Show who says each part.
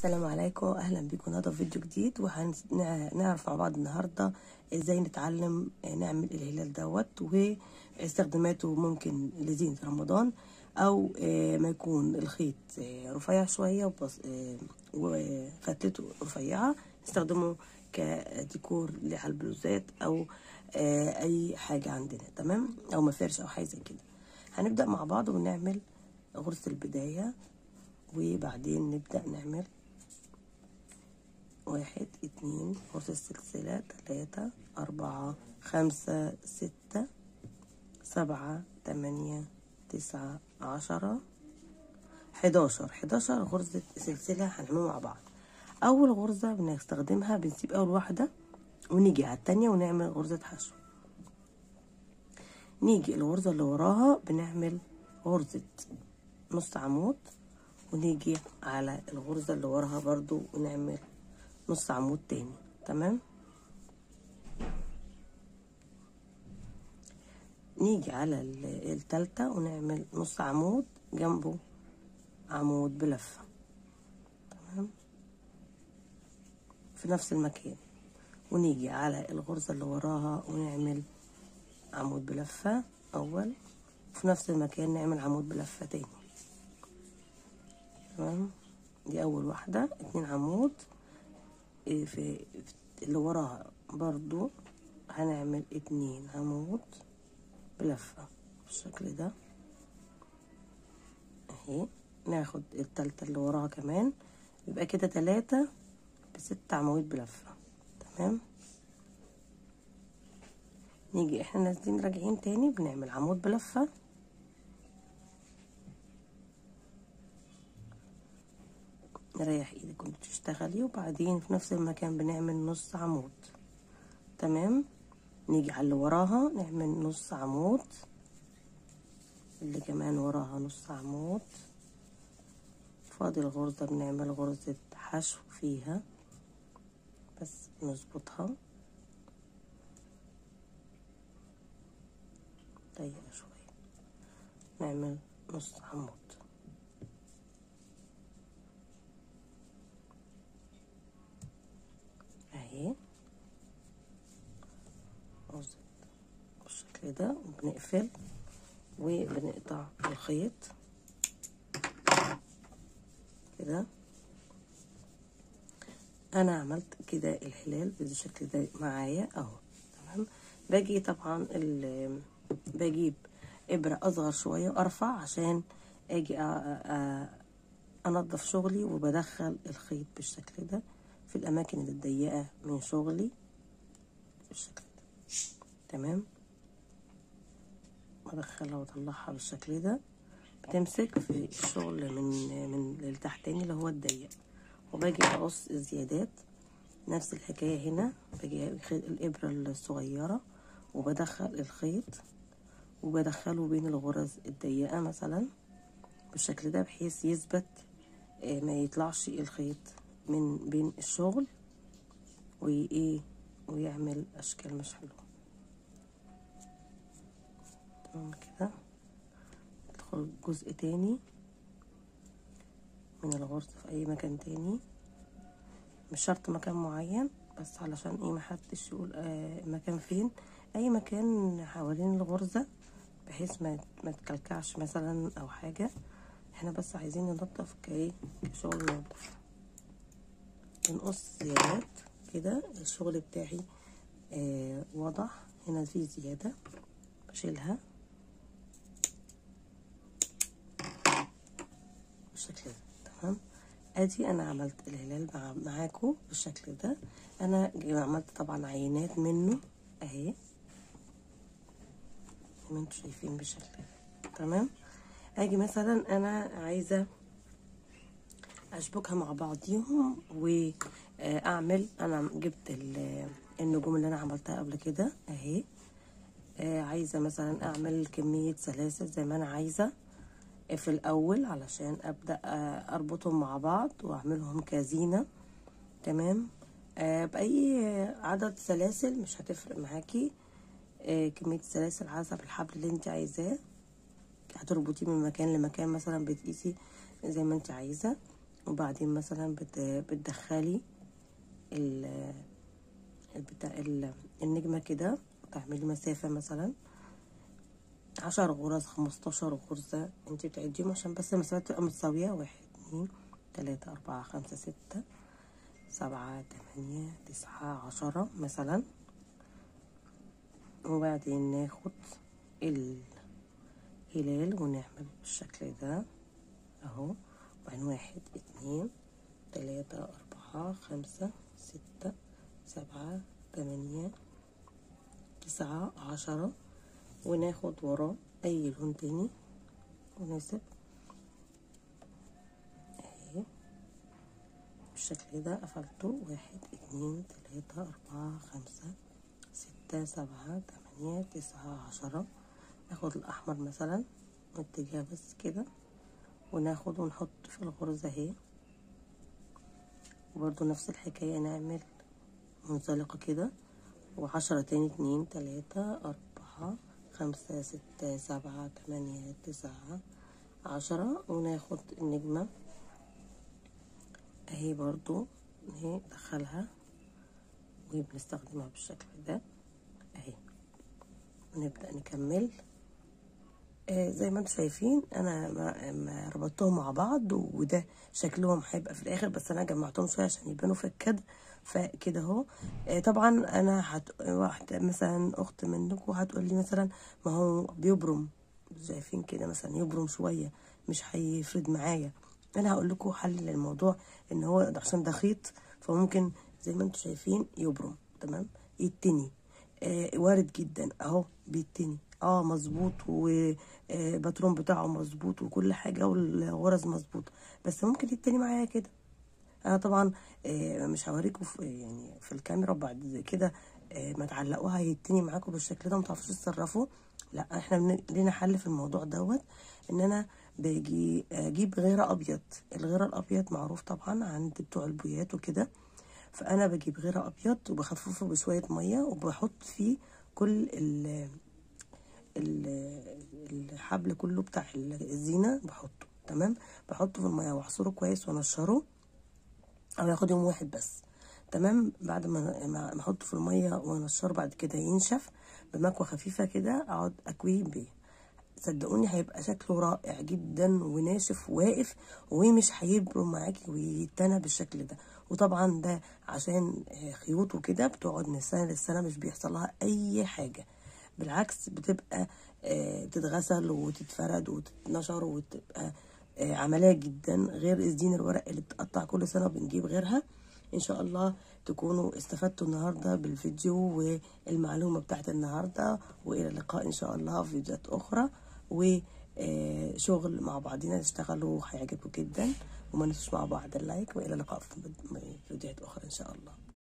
Speaker 1: السلام عليكم اهلا بكم النهارده في فيديو جديد وهنعرف مع بعض النهارده ازاي نتعلم نعمل الهلال دوت واستخداماته ممكن لزينة رمضان او ما يكون الخيط رفيع شويه وفتلته رفيعه نستخدمه كديكور على البلوزات او اي حاجه عندنا تمام او مفارش او حاجه زي كده هنبدا مع بعض ونعمل غرزه البدايه وبعدين نبدأ نعمل واحد اتنين غرزة سلسلة تلاتة أربعة خمسة ستة سبعة تمانية تسعة عشرة حداشر حداشر غرزة سلسلة هنعملها مع بعض أول غرزة بنستخدمها بنسيب أول واحدة ونيجي على التانية ونعمل غرزة حشو نيجي الغرزة اللي وراها بنعمل غرزة نص عمود ونيجي على الغرزة اللي وراها برضو ونعمل نص عمود تاني تمام نيجي على التالتة ونعمل نص عمود جنبه عمود بلفة تمام في نفس المكان ونيجي على الغرزة اللي وراها ونعمل عمود بلفة أول في نفس المكان نعمل عمود بلفة تاني تمام دي اول واحده اتنين عمود في اللي وراها برضو هنعمل اتنين عمود بلفه بالشكل ده اهي ناخد التالتة اللي وراها كمان يبقى كده تلاتة بست عواميد بلفه تمام نيجي احنا نازلين راجعين تاني بنعمل عمود بلفه نريح ايدك وانت تشتغلي وبعدين في نفس المكان بنعمل نص عمود تمام نيجي على اللي وراها نعمل نص عمود اللي كمان وراها نص عمود فاضل الغرزة بنعمل غرزة حشو فيها بس نظبطها ضيقة شوية نعمل نص عمود اهي بالشكل ده وبنقفل وبنقطع الخيط كده انا عملت كده الهلال بالشكل ده معايا اهو تمام باجي طبعا بجيب ابره اصغر شويه وارفع عشان اجي انضف شغلي وبدخل الخيط بالشكل ده في الأماكن الضيقة من شغلي بالشكل ده تمام بدخلها واطلعها بالشكل ده بتمسك في الشغل من من التحتاني اللي هو الضيق وباجي اقص الزيادات نفس الحكاية هنا باجي الإبرة الصغيرة وبدخل الخيط وبدخله بين الغرز الضيقة مثلا بالشكل ده بحيث يثبت ما يطلعش الخيط من بين الشغل وايه ويعمل اشكال مش حلوه تمام كده ندخل جزء تاني من الغرزة في اي مكان تاني مش شرط مكان معين بس علشان ايه محدش يقول آه مكان فين اي مكان حوالين الغرزة بحيث ما ما تكلكعش مثلا او حاجة احنا بس عايزين ننضف كايه كشغل ننضف بنقص زيادات كده الشغل بتاعي آه واضح هنا في زيادة بشيلها بالشكل ده تمام ادي انا عملت الهلال مع معاكم بالشكل ده انا عملت طبعا عينات منه اهي زي ما انتم شايفين بالشكل ده تمام اجي مثلا انا عايزه اشبكها مع بعضيهم واعمل انا جبت النجوم اللي انا عملتها قبل كده اهي عايزه مثلا اعمل كميه سلاسل زي ما انا عايزه في الاول علشان ابدا اربطهم مع بعض واعملهم كزينه تمام باي عدد سلاسل مش هتفرق معاكي كميه السلاسل حسب الحبل اللي انت عايزاه هتربطيه من مكان لمكان مثلا بتقيسي زي ما انت عايزه وبعدين مثلا بت... بتدخلي ال بتاع ال- النجمة كده تعملي مسافة مثلا عشر غرز خمستاشر غرزة انت بتعديهم عشان بس المسافات تبقى متساوية واحد اتنين تلاتة أربعة خمسة ستة سبعة تمانية تسعة عشرة مثلا وبعدين ناخد الهلال ونعمل بالشكل ده اهو وبعدين واحد اتنين تلاتة أربعة خمسة ستة سبعة تمانية تسعة عشرة وناخد وراه أي لون تاني مناسب اهي بالشكل ده قفلته واحد اتنين تلاتة أربعة خمسة ستة سبعة تمانية تسعة عشرة ناخد الأحمر مثلا نتجاه بس كده وناخد ونحط في الغرزة اهي وبرضو نفس الحكاية نعمل منزلقة كده وعشرة تاني اتنين تلاتة أربعة خمسة ستة سبعة تمانية تسعة عشرة وناخد النجمة اهي برضو اهي ندخلها وبنستخدمها بالشكل ده اهي ونبدأ نكمل آه زي ما انتم شايفين انا ما ما ربطتهم مع بعض وده شكلهم هيبقى في الاخر بس انا جمعتهم شويه عشان يبانوا في الكادر فكده اهو آه طبعا انا هت... واحده مثلا اخت منكم هتقول لي مثلا ما هو بيبرم شايفين كده مثلا يبرم شويه مش هيفرد معايا انا هقول لكم حل للموضوع ان هو عشان ده خيط فممكن زي ما انتم شايفين يبرم تمام يتني آه وارد جدا اهو بيتني اه مظبوط وباترون بتاعه مظبوط وكل حاجه والغرز مظبوط بس ممكن يتني معايا كده انا طبعا آه مش هوريكم في يعني في الكاميرا بعد كده آه ما تعلقوها هيتني معاكم بالشكل ده ما تعرفوش تتصرفوا لا احنا بن- لينا حل في الموضوع دوت ان انا باجي اجيب غيره ابيض الغيره الابيض معروف طبعا عند بتوع البويات وكده فانا بجيب غيره ابيض وبخففه بشويه ميه وبحط فيه كل ال ال- الحبل كله بتاع الزينه بحطه تمام بحطه في الميه واعصره كويس وانشره او ياخد يوم واحد بس تمام بعد ما ما ما احطه في الميه وانشره بعد كده ينشف بمكوه خفيفه كده اقعد اكويه بيه صدقوني هيبقى شكله رائع جدا وناشف واقف ومش هيبرم معاكي ويتنى بالشكل ده وطبعا ده عشان آه، خيوط وكده بتقعد من سنه للسنه مش بيحصل لها اي حاجه بالعكس بتبقى آه، بتتغسل وتتفرد وتتنشر وتبقى آه، عمليه جدا غير الزين الورق اللي بتقطع كل سنه وبنجيب غيرها ان شاء الله تكونوا استفدتوا النهارده بالفيديو والمعلومه بتاعت النهارده والى اللقاء ان شاء الله في فيديوهات اخرى وشغل مع بعضنا نشتغلوا هيعجبكم جدا وما ننسوش مع بعض اللايك والى اللقاء في فيديوهات اخرى ان شاء الله